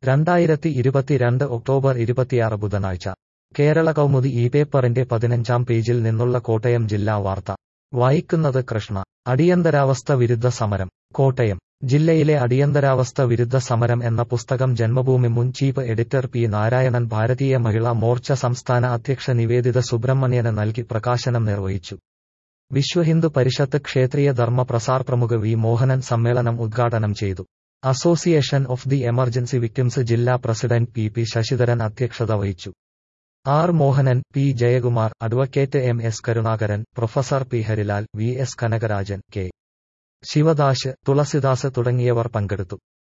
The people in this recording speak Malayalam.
രണ്ടായിരത്തി ഇരുപത്തിരണ്ട് ഒക്ടോബർ ഇരുപത്തിയാറ് ബുധനാഴ്ച കേരള കൗമുദി ഈ പേപ്പറിന്റെ പതിനഞ്ചാം പേജിൽ നിന്നുള്ള കോട്ടയം ജില്ലാ വാർത്ത വായിക്കുന്നത് കൃഷ്ണ അടിയന്തരാവസ്ഥ വിരുദ്ധ സമരം കോട്ടയം ജില്ലയിലെ അടിയന്തരാവസ്ഥ വിരുദ്ധ സമരം എന്ന പുസ്തകം ജന്മഭൂമി മുൻ ചീഫ് എഡിറ്റർ പി നാരായണൻ ഭാരതീയ മഹിളാ മോർച്ച സംസ്ഥാന അധ്യക്ഷ നിവേദിത സുബ്രഹ്മണ്യന് നൽകി പ്രകാശനം നിർവഹിച്ചു വിശ്വഹിന്ദു പരിഷത്ത് ക്ഷേത്രീയ ധർമ്മ പ്രസാർ പ്രമുഖ വി മോഹനൻ സമ്മേളനം ഉദ്ഘാടനം ചെയ്തു association of the emergency victims ജില്ലാ പ്രസിഡന്റ് പി പി ശശിധരൻ അധ്യക്ഷത വഹിച്ചു R Mohanan P Jayakumar advocate M S Karunakaran professor P Harilal V S Kanakarajan K Sivadas Thulasidas തുടങ്ങിയവർ പങ്കെടുത്തു